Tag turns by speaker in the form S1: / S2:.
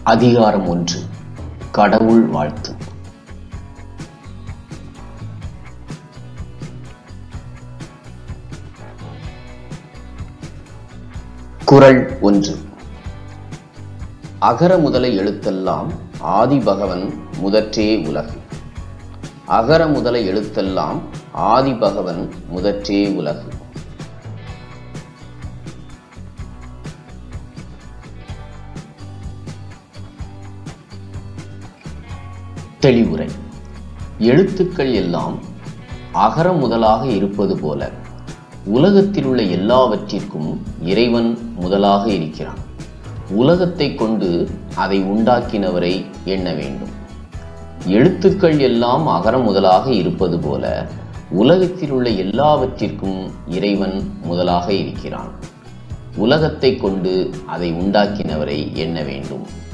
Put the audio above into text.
S1: அதிகாரம் ஒன்று கடவுள் வாழ்த்து குறள் ஒன்று அகர முதல எழுத்தெல்லாம் ஆதி பகவன் முதற்றே உலகு அகர முதல எழுத்தெல்லாம் ஆதி பகவன் முதற்றே உலகு தெளிவுரை எழுத்துக்கள் எல்லாம் அகர முதலாக இருப்பது போல உலகத்தில் உள்ள எல்லாவற்றிற்கும் இறைவன் முதலாக இருக்கிறான் உலகத்தை கொண்டு அதை உண்டாக்கினவரை எண்ண வேண்டும் எழுத்துக்கள் எல்லாம் அகர முதலாக இருப்பது போல உலகத்தில் உள்ள எல்லாவற்றிற்கும் இறைவன் முதலாக இருக்கிறான் உலகத்தை கொண்டு அதை உண்டாக்கினவரை எண்ண வேண்டும்